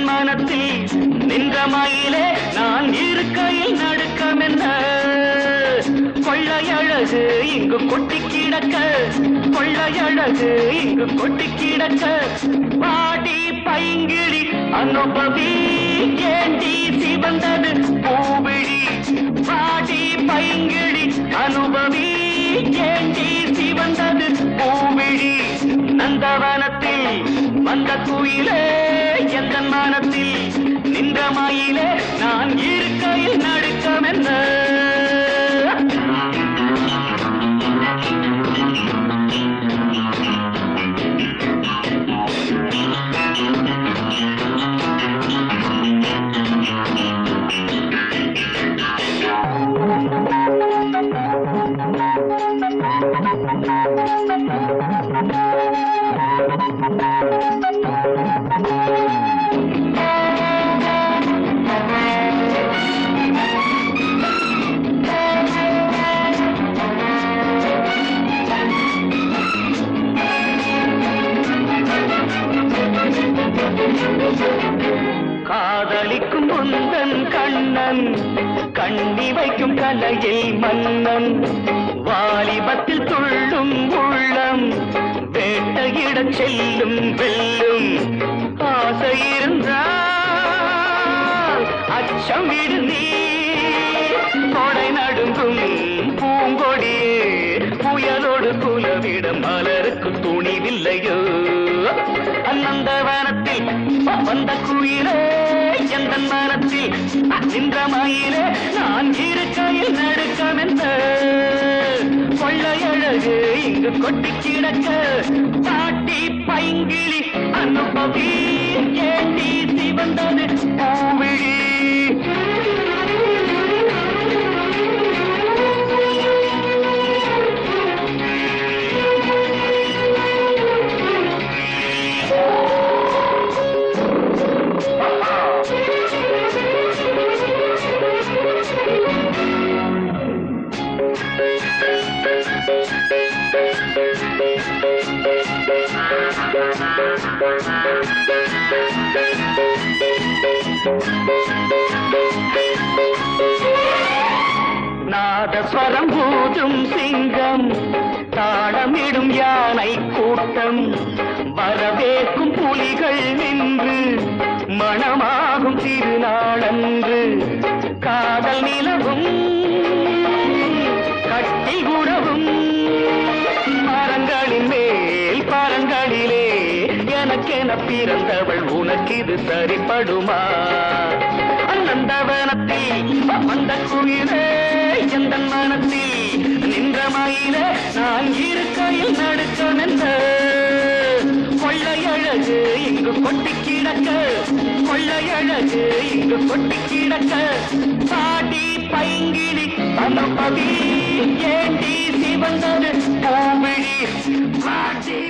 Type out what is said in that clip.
மனத்தில் நின்ற மயிலே நான் இருக்கையில் நடுக்கம் என்ன கொள்ளையழகு இங்கு கொட்டி கிடக்க கொள்ளையழகு இங்கு கொட்டி கிடக்க பாடி பைங்கிழி அனுபவி ஏண்டி சிவந்தது பூவிழி பாடி பைங்கிழி அனுபவி ஏண்டி சிவந்தது பூவிழி நந்தவனத்தில் வந்த குயிலே எந்த மனத்தில் நின்ற மயிலே நான் இருக்கையில் நடுக்கம் என்ன காதலிக்கும் முந்தன் கண்ணன் கண்ணி வைக்கும் கலையில் மன்னன் வாலிபத்தில் துள்ளும் உள்ளம் வேட்டையிடச் செல்லும் வெல்லும் ஆசை இருந்தால் அச்சம் விடு நீ கொடை நடுங்கும் பூங்கொடியே புயலோடு குலவிட மலருக்கு துணிவில்லையோ அந்தந்த வனத்தில் வந்த குயிலே எந்த மனத்தில் நின்ற மயிலே நான் இருக்கையில் நடுக்கம் என்ற கொள்ளையழகு இங்கு கொட்டி கிடக்க பாட்டி பைங்கிளி அனுபவி ஏண்டி சிவந்தது பூவிழி நாதஸ்வரம் ஊதும் சிங்கம் தாளமிடும் யானை கூட்டம் வரவேற்கும் புலிகள் நின்று மணமாகும் திருநாளன்று காதல் நிலவும் கட்டி உறவும் மரங்களின் மேல் பரங்களிலே எனக்கென பிறந்தவள் உனக்கு இது சரிப்படுமா அந்தவனத்தில் வந்த குயிலே எந்த மனத்தில் நின்ற மயிலே நான் இருக்கையில் நடுக்கம் என்ற கொள்ளையழகு இங்கு கொட்டி கிடக்க கொள்ளையழகு இங்கு கொட்டி கிடக்க பாடி பைங்கிழி அனுபவி ஏண்டி சிவந்தது பூவிழி பாடி